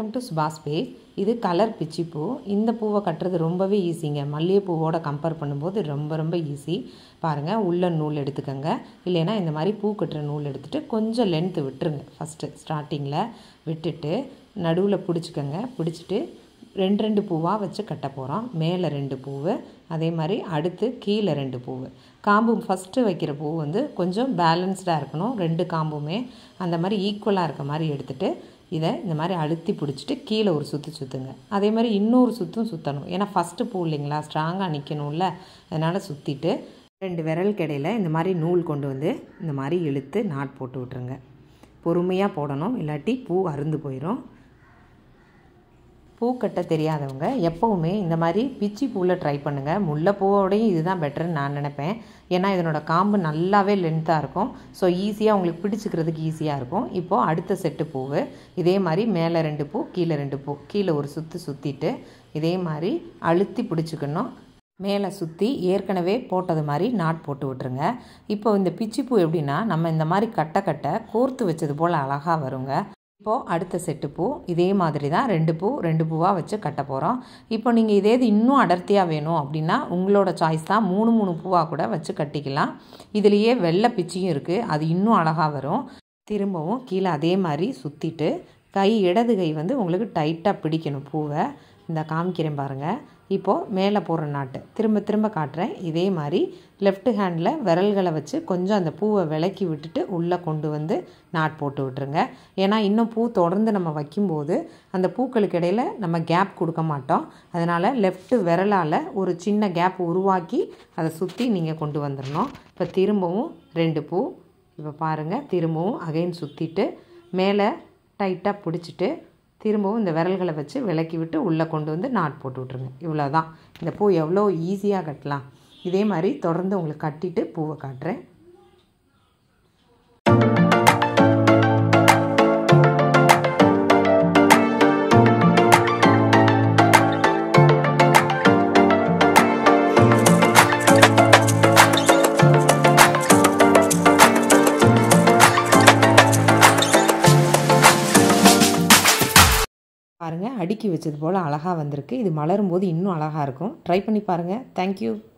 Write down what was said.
welcome to சுபாஷ் page இது colour பிச்சி பூ இந்த பூவை கட்டுறது ரொம்பவே ஈஸிங்க மல்லிகைப்பூவோட கம்பேர் பண்ணும்போது ரொம்ப ரொம்ப ஈஸி பாருங்கள் உள்ள நூல் எடுத்துக்கோங்க இல்லைன்னா இந்த மாதிரி பூ கட்டுற நூல் எடுத்துகிட்டு கொஞ்சம் லென்த்து விட்டுருங்க ஃபஸ்ட்டு ஸ்டார்டிங்கில் விட்டுட்டு நடுவில் பிடிச்சிக்கோங்க பிடிச்சிட்டு ரெண்டு ரெண்டு பூவாக வச்சு கட்ட போகிறோம் மேலே ரெண்டு பூவு அதே மாதிரி அடுத்து கீழே ரெண்டு பூவு காம்பு ஃபஸ்ட்டு வைக்கிற பூ வந்து கொஞ்சம் பேலன்ஸ்டாக இருக்கணும் ரெண்டு காம்புமே அந்த மாதிரி ஈக்குவலாக இருக்க மாதிரி எடுத்துகிட்டு இதை இந்த மாதிரி அழுத்தி பிடிச்சிட்டு கீழே ஒரு சுற்று சுற்றுங்க அதே மாதிரி இன்னொரு சுற்றும் சுற்றணும் ஏன்னா ஃபஸ்ட்டு பூ இல்லைங்களா ஸ்ட்ராங்காக நிற்கணும்ல அதனால் சுற்றிட்டு ரெண்டு விரல் கிடையில் இந்த மாதிரி நூல் கொண்டு வந்து இந்த மாதிரி இழுத்து நாட் போட்டு விட்ருங்க பொறுமையாக போடணும் இல்லாட்டி பூ அருந்து போயிடும் பூ கட்ட தெரியாதவங்க எப்போவுமே இந்த மாதிரி பிச்சி பூவில் ட்ரை பண்ணுங்கள் முல்லைப்பூவோடையும் இதுதான் பெட்டர்னு நான் நினப்பேன் ஏன்னா இதனோட காம்பு நல்லாவே லென்த்தாக இருக்கும் ஸோ ஈஸியாக உங்களுக்கு பிடிச்சிக்கிறதுக்கு ஈஸியாக இருக்கும் இப்போது அடுத்த செட்டு பூவு இதே மாதிரி மேலே ரெண்டு பூ கீழே ரெண்டு பூ கீழே ஒரு சுற்று சுற்றிட்டு இதே மாதிரி அழுத்தி பிடிச்சிக்கணும் மேலே சுற்றி ஏற்கனவே போட்டது மாதிரி நாட் போட்டு விட்டுருங்க இப்போ இந்த பிச்சிப்பூ எப்படின்னா நம்ம இந்த மாதிரி கட்ட கட்ட கோர்த்து வச்சது போல் அழகாக வருங்க இப்போது அடுத்த செட்டு பூ இதே மாதிரி தான் ரெண்டு பூ ரெண்டு பூவாக வச்சு கட்ட போகிறோம் இப்போ நீங்கள் இதே இது இன்னும் அடர்த்தியாக வேணும் அப்படின்னா உங்களோட சாய்ஸ் தான் மூணு மூணு பூவாக கூட வச்சு கட்டிக்கலாம் இதுலேயே வெள்ளை பிச்சியும் இருக்குது அது இன்னும் அழகாக வரும் திரும்பவும் கீழே அதே மாதிரி சுற்றிட்டு கை இடது கை வந்து உங்களுக்கு டைட்டாக பிடிக்கணும் பூவை இந்த காமிக்கிறேன் பாருங்கள் இப்போது மேலே போடுற நாட்டு திரும்ப திரும்ப காட்டுறேன் இதே மாதிரி லெஃப்ட் ஹேண்டில் விரல்களை வச்சு கொஞ்சம் அந்த பூவை விலக்கி விட்டுட்டு உள்ளே கொண்டு வந்து நாட் போட்டு விட்டுருங்க ஏன்னா இன்னும் பூ தொடர்ந்து நம்ம வைக்கும்போது அந்த பூக்களுக்கு இடையில் நம்ம கேப் கொடுக்க மாட்டோம் அதனால் லெஃப்ட்டு விரலால் ஒரு சின்ன கேப் உருவாக்கி அதை சுற்றி நீங்கள் கொண்டு வந்துடணும் இப்போ திரும்பவும் ரெண்டு பூ இப்போ பாருங்கள் திரும்பவும் அகைன் சுற்றிட்டு மேலே டைட்டாக பிடிச்சிட்டு திரும்பவும் இந்த விரல்களை வச்சு விலக்கி விட்டு உள்ளே கொண்டு வந்து நாட் போட்டு விட்ருங்க இவ்வளோ தான் இந்த பூ எவ்வளோ ஈஸியாக கட்டலாம் இதே மாதிரி தொடர்ந்து உங்களுக்கு கட்டிட்டு பூவை காட்டுறேன் பாருங்கள் அடுக்கி வச்சது போல் அழகாக வந்திருக்கு இது மலரும் போது இன்னும் அழகாக இருக்கும் ட்ரை பண்ணி பாருங்கள் தேங்க்யூ